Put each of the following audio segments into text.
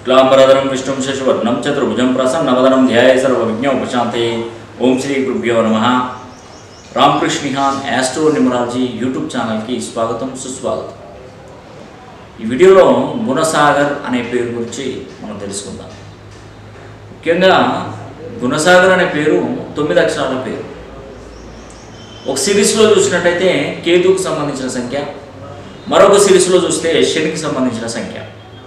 శుక్లాంబరధరం విష్ణుం శశివర్ణం చతుర్భుజం ప్రసన్నవదనం ధ్యాయ సర్వవిజ్ఞ ఉపశాంతే ఓం శ్రీ గురుభ్యో నమ రామకృష్ణిహాన్ యాస్ట్రో న్యూమరాలజీ యూట్యూబ్ ఛానల్కి స్వాగతం సుస్వాగతం ఈ వీడియోలో గుణసాగర్ అనే పేరు గురించి మనం తెలుసుకుందాం ముఖ్యంగా గుణసాగర్ అనే పేరు తొమ్మిది అక్షరాల పేరు ఒక సిరీస్లో చూసినట్టయితే కేతుకు సంబంధించిన సంఖ్య మరొక సిరీస్లో చూస్తే శనికి సంబంధించిన సంఖ్య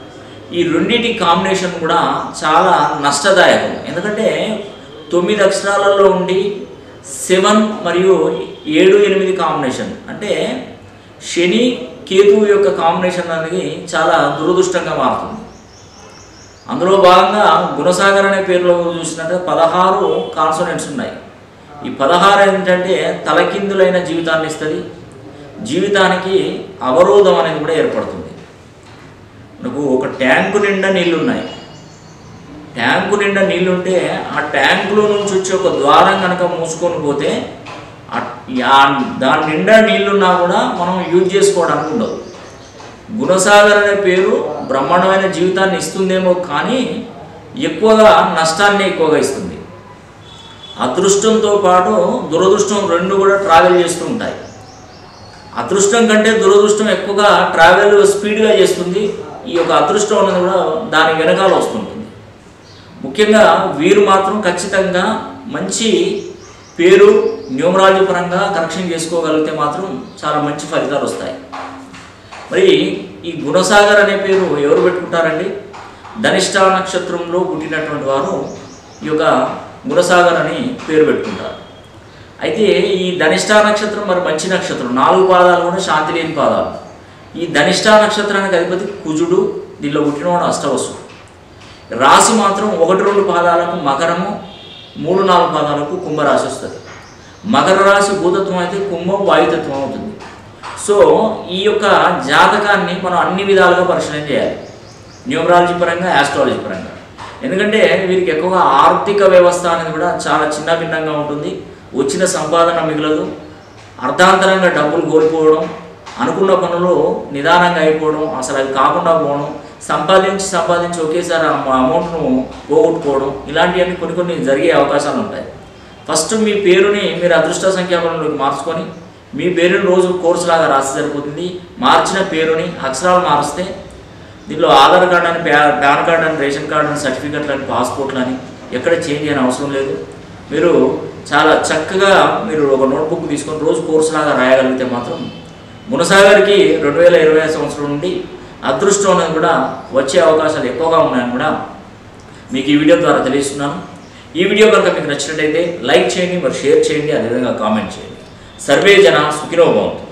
ఈ రెండింటి కాంబినేషన్ కూడా చాలా నష్టదాయకం ఎందుకంటే తొమ్మిది అక్షరాలలో ఉండి సెవెన్ మరియు ఏడు ఎనిమిది కాంబినేషన్ అంటే శని కేతువు యొక్క కాంబినేషన్ అనేది చాలా దురదృష్టంగా మారుతుంది అందులో భాగంగా గుణసాగర్ అనే పేరులో చూసినట్టు పదహారు కాన్సోనెంట్స్ ఉన్నాయి ఈ పదహారు ఏంటంటే తలకిందులైన జీవితాన్ని ఇస్తుంది జీవితానికి అవరోధం అనేది కూడా ఏర్పడుతుంది మనకు ఒక ట్యాంకు నిండా నీళ్ళు ఉన్నాయి ట్యాంకు నిండా నీళ్ళు ఉంటే ఆ ట్యాంకులో నుంచి వచ్చి ఒక ద్వారం కనుక మూసుకొని పోతే ఆ- ఆ- దాని నిండా నీళ్ళున్నా కూడా మనం యూజ్ చేసుకోవడానికి ఉండదు గుణసాగర్ అనే పేరు బ్రహ్మాండమైన జీవితాన్ని ఇస్తుందేమో కానీ ఎక్కువగా నష్టాన్ని ఎక్కువగా ఇస్తుంది అదృష్టంతో పాటు దురదృష్టం రెండు కూడా ట్రావెల్ చేస్తూ ఉంటాయి అదృష్టం కంటే దురదృష్టం ఎక్కువగా ట్రావెల్ స్పీడ్గా చేస్తుంది ఈ యొక్క అదృష్టం అనేది కూడా దాని వెనకాల వస్తుంటుంది ముఖ్యంగా వీరు మాత్రం ఖచ్చితంగా మంచి పేరు న్యూమరాలజీ పరంగా కరెక్షన్ చేసుకోగలిగితే మాత్రం చాలా మంచి ఫలితాలు వస్తాయి మరి ఈ గుణసాగర్ అనే పేరు ఎవరు పెట్టుకుంటారండి ధనిష్ట నక్షత్రంలో పుట్టినటువంటి వారు ఈ యొక్క గుణసాగర్ అని పేరు పెట్టుకుంటారు అయితే ఈ ధనిష్ట నక్షత్రం మరి మంచి నక్షత్రం నాలుగు పాదాలు కూడా శాంతి లేని పాదాలు ఈ ధనిష్ట నక్షత్రానికి అధిపతి కుజుడు దీనిలో పుట్టినవాడు అష్టవసు రాశి మాత్రం ఒకటి రెండు పాదాలకు మకరము మూడు నాలుగు పాదాలకు కుంభరాశి వస్తుంది మకర రాశి భూతత్వం అయితే కుంభం వాయుతత్వం అవుతుంది సో ఈ యొక్క జాతకాన్ని మనం అన్ని విధాలుగా పరిశీలన చేయాలి న్యూమరాలజీ పరంగా ఆస్ట్రాలజీ పరంగా ఎందుకంటే వీరికి ఎక్కువగా ఆర్థిక వ్యవస్థ అనేది కూడా చాలా చిన్న భిన్నంగా ఉంటుంది వచ్చిన సంపాదన మిగలదు అర్ధాంతరంగా డబ్బులు కోల్పోవడం అనుకున్న పనులు నిదానంగా అయిపోవడం అసలు అది కాకుండా పోవడం సంపాదించి సంపాదించి ఒకేసారి ఆ అమౌంట్ను పోగొట్టుకోవడం ఇలాంటివన్నీ కొన్ని కొన్ని జరిగే అవకాశాలు ఉంటాయి ఫస్ట్ మీ పేరుని మీరు అదృష్ట సంఖ్యాబలంలోకి మార్చుకొని మీ పేరుని రోజు కోర్సు లాగా రాసి సరిపోతుంది మార్చిన పేరుని అక్షరాలు మారిస్తే దీనిలో ఆధార్ కార్డ్ అని ప్యా- పాన్ కార్డ్ అని రేషన్ కార్డ్ అని సర్టిఫికెట్లు అని పాస్పోర్ట్లు అని ఎక్కడ చేంజ్ చేయని అవసరం లేదు మీరు చాలా చక్కగా మీరు ఒక నోట్బుక్ తీసుకొని రోజు కోర్సు లాగా రాయగలిగితే మాత్రం గుణసాగర్కి రెండు వేల ఇరవై సంవత్సరం నుండి అదృష్టం అనేది కూడా వచ్చే అవకాశాలు ఎక్కువగా ఉన్నాయని కూడా మీకు ఈ వీడియో ద్వారా తెలియజేస్తున్నాను ఈ వీడియో కనుక మీకు నచ్చినట్టయితే లైక్ చేయండి మరి షేర్ చేయండి అదేవిధంగా కామెంట్ చేయండి సర్వే జన సుఖినో భవంతు